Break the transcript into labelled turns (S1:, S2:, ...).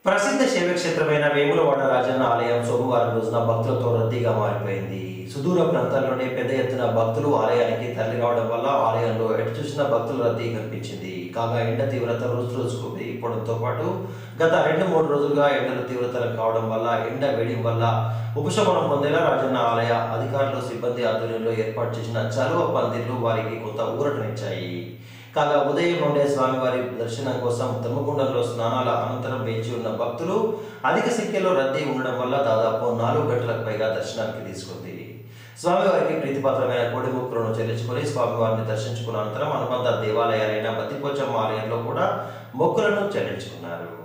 S1: ప్రసిద్ధ శైవక్షేత్రమైన వేములవాడ రాజన్న ఆలయం సోమవారం రోజున భక్తులతో రద్దీగా మారిపోయింది సుదూర ప్రాంతాల నుండి పెద్ద ఎత్తున భక్తులు ఆలయానికి తరలి రావడం వల్ల ఆలయంలో ఎటు చూసిన భక్తుల రద్దీ కనిపించింది కాగా ఎండ తీవ్రత రోజు రోజుకు పెరిగిపోవడంతో పాటు గత రెండు మూడు రోజులుగా ఎండల తీవ్రతలు కావడం వల్ల ఎండ వేడి వల్ల ఉపశమనం పొందేలా రాజన్న ఆలయ అధికారులు సిబ్బంది ఆధ్వర్యంలో ఏర్పాటు చేసిన చలువ పందిళ్లు వారికి కొంత ఊరటనిచ్చాయి కాగా ఉదయం నుండే స్వామివారి దర్శనం కోసం ధర్మగుండంలో స్నానాల అనంతరం వేచి ఉన్న భక్తులు అధిక సంఖ్యలో రద్దీ ఉండడం వల్ల దాదాపు నాలుగు గంటలకు పైగా దర్శనానికి తీసుకుంది స్వామివారికి ప్రీతిపాత్రమైన కోడి ముక్కులను చెల్లించుకొని స్వామివారిని దర్శించుకున్న అనంతరం అనుబంధ దేవాలయాలైన బతిపోచమ్మ ఆలయంలో కూడా మొక్కులను చెల్లించుకున్నారు